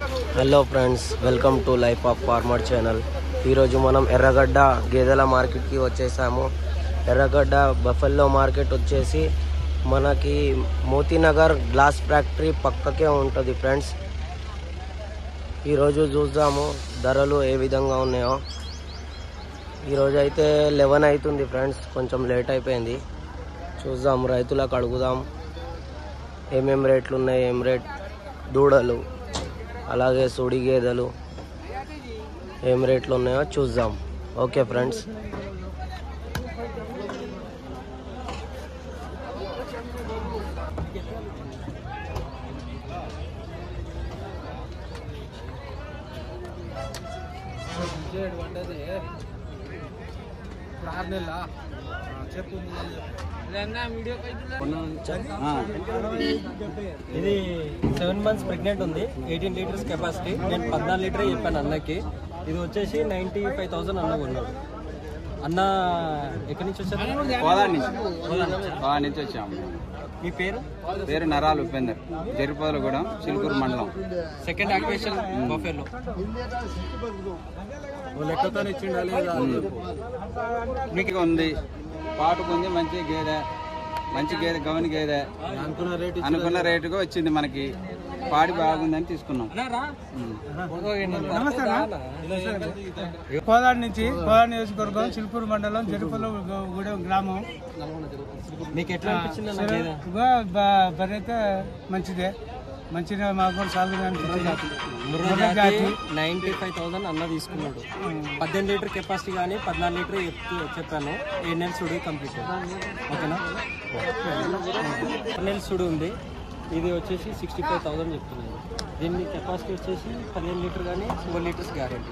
Hello friends welcome to life of farmer channel ఈరోజు మనం ఎర్రగడ్డ గేదెల మార్కెట్కి వచ్చేసాము ఎర్రగడ్డ బఫెల్లో మార్కెట్ వచ్చేసి మనకి మోతీనగర్ గ్లాస్ ఫ్యాక్టరీ పక్కకే ఉంటుంది ఫ్రెండ్స్ ఈరోజు చూద్దాము ధరలు ఏ విధంగా ఉన్నాయో ఈరోజు అయితే లెవెన్ అవుతుంది ఫ్రెండ్స్ కొంచెం లేట్ అయిపోయింది చూద్దాం రైతులకు అడుగుదాం ఏమేం రేట్లు ఉన్నాయి ఏం రేట్ దూడలు అలాగే సుడి గేదెలు ఏం రేట్లు ఉన్నాయో చూద్దాం ఓకే ఫ్రెండ్స్ ఇది సెవెన్ మంత్స్ ప్రెగ్నెంట్ ఉంది ఎయిటీన్ లీటర్స్ కెపాసిటీ నేను పద్నాలుగు లీటర్ చెప్పాను అన్నకి ఇది వచ్చేసి నైంటీ ఫైవ్ థౌసండ్ అన్న కొన్నాడు అన్న ఎక్కడి నుంచి వచ్చారు కోదాడి నుంచి కోదాడ నుంచి. కోదాడి నుంచి వచ్చాము మీ పేరు పేరు నరాలు ఉపేందర్ జరిపోదలగూడెం చిలుకూరు మండలం సెకండ్ యాక్టివేషన్ బఫేలో మీకు ఉంది పాటుకు ఉంది మంచి గేదె మంచి గేదె గవని గేదె అనుకున్న రేట్ అనుకున్న రేటుగా వచ్చింది మనకి పాడి బాగుందని తీసుకున్నాం ఉమ్. కోదాడి నుంచి కోదాడి నియోజకవర్గం చిలుకూరు మండలం జరుపల గూడెం గ్రామం మీకు ఎట్లా అనిపించింది అన్న గేదె? బరి అయితే మంచిదే మంచిగా మాకు కూడా సాగుగా అనిపించింది ముర్రా జాతి నైంటీ ఫైవ్ థౌసండ్ అన్న తీసుకున్నాడు పద్దెనిమిది లీటర్ కెపాసిటీ కానీ పద్నాలుగు లీటర్ చెప్తూ- చెప్పాను ఏడు నెలలు సుడు కంప్లీట్ ఓకేనా పన్నెండు సుడు ఉంది ఇది వచ్చేసి సిక్స్టీ ఫైవ్ థౌసండ్ చెప్తున్నాను దీన్ని కెపాసిటీ వచ్చేసి పదిహేను లీటర్ కానీ ట్వెల్వ్ లీటర్స్ గ్యారెంటీ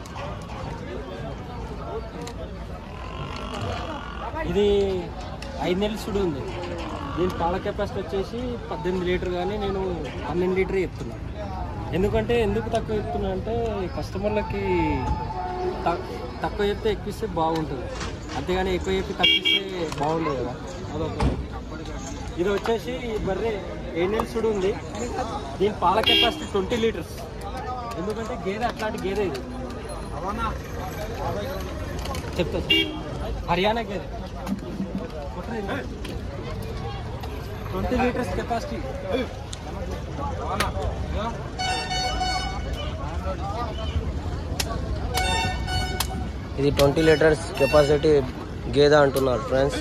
ఇది ఐదు నెలలు సుడు ఉంది దీని పాల కెపాసిటీ వచ్చేసి పద్దెనిమిది లీటర్ కానీ నేను పన్నెండు లీటర్ చెప్తున్నాను ఎందుకంటే ఎందుకు తక్కువ చెప్తున్నా అంటే కస్టమర్లకి త- తక్కువ చెప్తే ఎక్కువ ఇస్తే బాగుంటుంది అంతేగాని ఎక్కువ చెప్పి తక్కువ ఇస్తే బాగుండదు కదా అదొక ఇది వచ్చేసి ఈ బర్రె ఏడు నెలలు సుడు ఉంది దీని పాల కెపాసిటీ ట్వంటీ లీటర్స్ ఎందుకంటే గేదె అట్లాంటి గేదె ఇది చెప్తా హర్యానా గేదె ట్వంటీ లీటర్స్ కెపాసిటీ ఇది ట్వంటీ లీటర్స్ కెపాసిటీ గేదె అంటున్నారు ఫ్రెండ్స్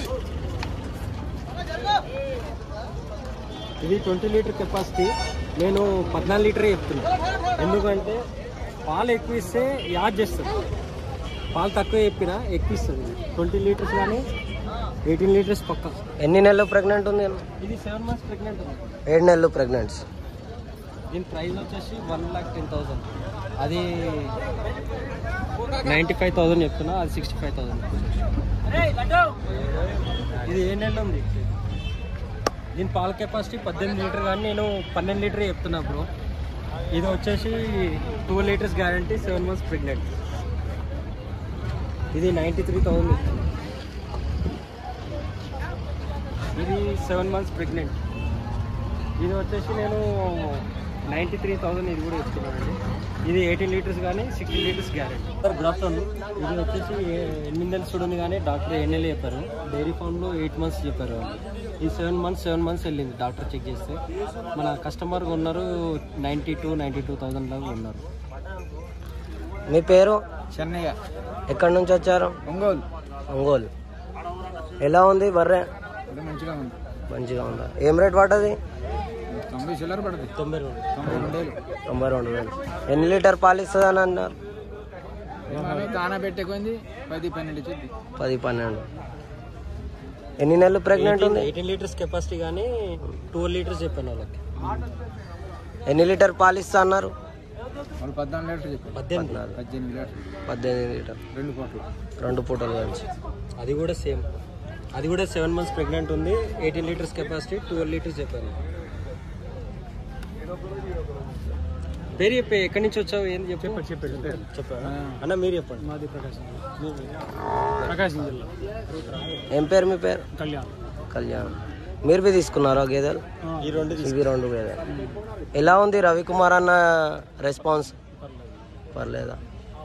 ఇది ట్వంటీ లీటర్ కెపాసిటీ నేను పద్నాలుగు లీటరే చెప్తున్నా ఎందుకంటే పాలు ఎక్కువ ఇస్తే యాడ్ చేస్తుంది పాలు తక్కువ చెప్పినా ఎక్కువ ఇస్తుంది ట్వంటీ లీటర్స్ కానీ ఎయిటీన్ లీటర్స్ పక్క ఎన్ని నెలలు ప్రెగ్నెంట్ ఉంది ఇది సెవెన్ మంత్స్ ప్రెగ్నెంట్ ఉంది ఏడు నెలలు ప్రెగ్నెంట్స్ దీని ప్రైస్ వచ్చేసి వన్ లాక్ టెన్ థౌసండ్ అది నైంటీ ఫైవ్ థౌసండ్ చెప్తున్నా అది సిక్స్టీ ఫైవ్ థౌసండ్ ఇది ఏ నెల ఉంది దీని పాల కెపాసిటీ పద్దెనిమిది లీటర్ కానీ నేను పన్నెండు లీటర్ చెప్తున్నా బ్రో ఇది వచ్చేసి two litres guarantee seven months pregnant ఇది నైంటీ త్రీ థౌసండ్ ఇది సెవెన్ మంత్స్ ప్రెగ్నెంట్ ఇది వచ్చేసి నేను నైంటీ త్రీ థౌసండ్ ఇది కూడా ఇస్తున్నానండి ఇది ఎయిటీన్ లీటర్స్ కానీ sixteen litres guarantee sir good afternoon ఇది వచ్చేసి ఏ- ఎనిమిది నెలలు చూడండి కానీ డాక్టర్ ఎన్ని నెలలు చెప్పారు డైరీ ఫామ్లో ఎయిట్ మంత్స్ చెప్పారు ఈ సెవెన్ మంత్స్ సెవెన్ మంత్స్ వెళ్ళింది డాక్టర్ చెక్ చేస్తే మన కస్టమర్ ఉన్నారు ninety two ninety two thousand దాకా ఉన్నారు మీ పేరు చెన్నయ్య ఎక్కడి నుంచి వచ్చారు ఒంగోలు ఒంగోలు ఎలా ఉంది బర్రె ఇది మంచిగా ఉంది మంచిగా ఉందా ఏం రేట్ పడ్డది తొంభై చిల్లర పడుతుంది తొంభై రెండు తొంభై రెండేళ్ళు తొంభై రెండు వేలు ఎన్ని లీటర్ పాలు ఇస్తుంది అని అన్నారు కాన పెట్టేకుంది పది పన్నెండు చుద్ది పది పన్నెండు ఎన్ని నెలలు ప్రెగ్నెంట్ ఉంది ఎయిటీన్ లీటర్స్ కెపాసిటీ కానీ ట్వెల్వ్ లీటర్స్ చెప్పాను వాళ్ళకి ఎన్ని లీటర్ పాలు ఇస్తా అన్నారు వాళ్ళు పద్నాలుగు లీటర్ చెప్పారు పద్దెనిమిది పద్దెనిమిది లీటర్ పద్దెనిమిది లీటర్ రెండు కోట్లు రెండు పూటలు కలిసి అది కూడా సేమ్ అది కూడా సెవెన్ మంత్స్ ప్రెగ్నెంట్ ఉంది eighteen litres capacity twelve litres చెప్పాను పేరు చెప్పే ఎక్కడి నుంచి వచ్చావు ఏంది చెప్పు చెప్పాడు చెప్పాడు అన్న మీరు చెప్పండి మాది ప్రకాశం ప్రకాశం జిల్లా ఏం పేరు మీ పేరు కళ్యాణ్ కళ్యాణ్ మీరు బి తీసుకున్నారా గేదెలు ఈ రెండు ఇవి రెండు గేదెలు ఎలా ఉంది రవికుమార్ అన్న రెస్పాన్స్ పర్లేదా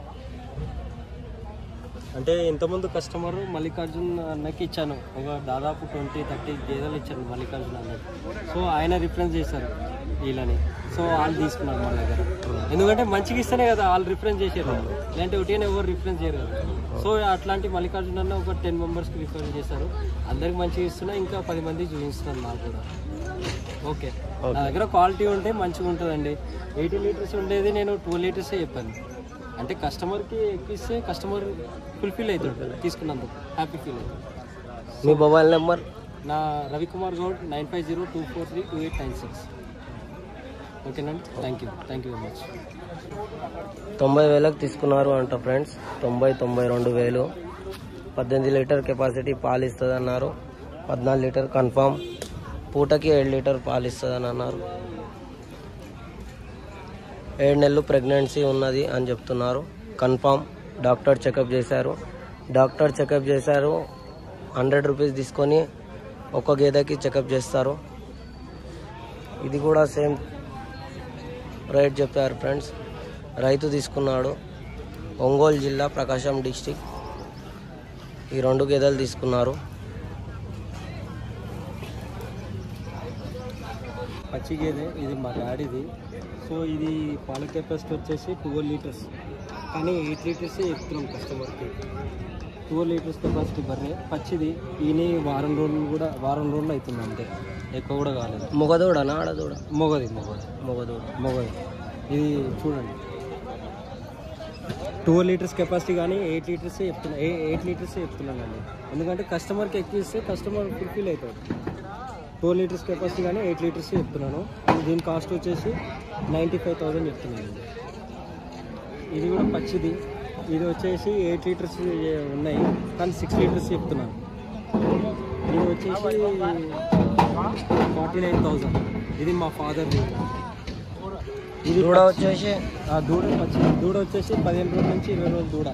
అంటే ఇంతకుముందు కస్టమర్ మల్లికార్జున్ అన్నకి ఇచ్చాను ఒక దాదాపు ట్వంటీ థర్టీ గేదెలు ఇచ్చాను మల్లికార్జున్ అన్నకి సో ఆయన రిఫరెన్స్ చేశారు వీళ్ళని సో వాళ్ళు తీసుకున్నారు మన దగ్గర ఎందుకంటే మంచిగా ఇస్తేనే కదా వాళ్ళు రిఫరెన్స్ చేశారు లేదంటే ఒకటి ఎవరు రిఫరెన్స్ చేయరు కదా సో అట్లాంటి మల్లికార్జున్ అన్న ఒక టెన్ మెంబర్స్కి రిఫరెన్స్ చేశారు అందరికి మంచిగా ఇస్తున్నా ఇంకా పది మంది చూపిస్తున్నాను నాకు కూడా ఓకే నా దగ్గర క్వాలిటీ ఉంటే మంచిగా ఉంటుందండి ఎయిటీ లీటర్స్ ఉండేది నేను టూ లీటర్సే చెప్పాను అంటే కస్టమర్కి ఎక్కిస్తే కస్టమర్ ఫుల్ఫిల్ అవుతాడు తీసుకున్నందుకు హ్యాపీ ఫీల్ అవుతాడు మీ మొబైల్ నెంబర్ నా Ravikumar Goud nine five zero two four three two eight nine six ఓకేనండి thank you thank you very much తొంభై వేలకు తీసుకున్నారు అంట ఫ్రెండ్స్ తొంభై తొంభై రెండు వేలు పద్దెనిమిది లీటర్ కెపాసిటీ పాలు ఇస్తుంది అన్నారు పద్నాలుగు లీటర్ కన్ఫామ్ పూటకి ఏడు లీటర్ పాలు ఇస్తుందని అన్నారు ఏడు నెలలు ప్రెగ్నెన్సీ ఉన్నది అని చెప్తున్నారు కన్ఫామ్ డాక్టర్ చెకప్ చేశారు డాక్టర్ చెకప్ చేశారు హండ్రెడ్ రూపీస్ తీసుకొని ఒక్క గేదెకి చెకప్ చేస్తారు ఇది కూడా సేమ్ రేట్ చెప్పారు ఫ్రెండ్స్ రైతు తీసుకున్నాడు ఒంగోలు జిల్లా ప్రకాశం డిస్టిక్ ఈ రెండు గేదెలు తీసుకున్నారు పచ్చి గేదె ఇది మా డాడీది సో ఇది పాల కెపాసిటీ వచ్చేసి ట్వెల్వ్ లీటర్స్ కానీ ఎయిట్ లీటర్స్ చెప్తున్నాం కస్టమర్కి ట్వెల్వ్ లీటర్స్ కెపాసిటీ బర్రె పచ్చిది ఈయన వారం రోజులు కూడా వారం రోజులు అవుతుంది అంతే ఎక్కువ కూడా కాలేదు మొగదూడనా ఆడదూడ మొగది మొగది మొగదూడ మొగది ఇది చూడండి ట్వెల్వ్ లీటర్స్ కెపాసిటీ కానీ ఎయిట్ లీటర్స్ చెప్తున్నా ఎయిట్ లీటర్స్ చెప్తున్నానండి ఎందుకంటే కస్టమర్కి ఎక్కువ ఇస్తే కస్టమర్ ఫుల్ఫిల్ అవుతాడు ట్వెల్వ్ లీటర్స్ కెపాసిటీ కానీ ఎయిట్ లీటర్స్ చెప్తున్నాను దీని కాస్ట్ వచ్చేసి నైంటీ ఫైవ్ థౌసండ్ చెప్తున్నాను ఇది కూడా పచ్చిది ఇది వచ్చేసి ఎయిట్ లీటర్స్ ఉన్నాయి కానీ సిక్స్ లీటర్స్ చెప్తున్నాను ఇది వచ్చేసి ఫార్టీ నైన్ థౌసండ్ ఇది మా ఫాదర్ది ఇది దూడ వచ్చేసి ఆ దూడ పచ్చి దూడ వచ్చేసి పదిహేను రోజుల నుంచి ఇరవై రోజులు దూడ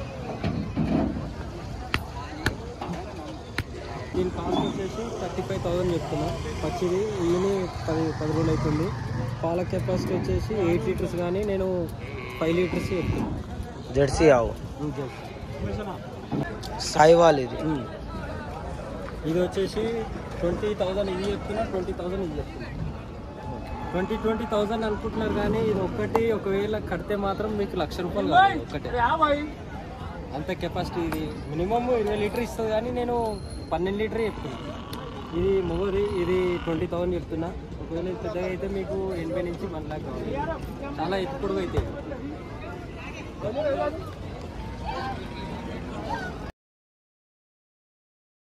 దీని కాస్ట్ వచ్చేసి థర్టీ ఫైవ్ థౌసండ్ చెప్తున్నా పచ్చిది ఈయన పది పది రోజులు అవుతుంది పాల కెపాసిటీ వచ్చేసి ఎయిట్ లీటర్స్ కానీ నేను ఫైవ్ లీటర్స్ చెప్తున్నా జెర్సీ ఆవు ఉమ్, చెప్పు. సాయివాల్ ఇది ఉమ్. ఇది వచ్చేసి ట్వంటీ థౌజండ్ ఇది చెప్తున్నా ట్వంటీ థౌజండ్ ఇది చెప్తున్నా ట్వంటీ ట్వంటీ థౌజండ్ అనుకుంటున్నారు కానీ ఇది ఒక్కటి ఒకవేళ కడితే మాత్రం మీకు లక్ష రూపాయలు కావాలి ఒక్కటే అంత కెపాసిటీ ఇది మినిమమ్ ఇరవై లీటర్ ఇస్తుంది కానీ నేను పన్నెండు లీటర్ చెప్తున్నా ఇది మొగది ఇది ట్వంటీ థౌసండ్ చెప్తున్నా ఒకవేళ ఇది పెద్దగా అయితే మీకు ఎనభై నుంచి వన్ లాక్ కావాలి చాలా ఎక్కువ అయితే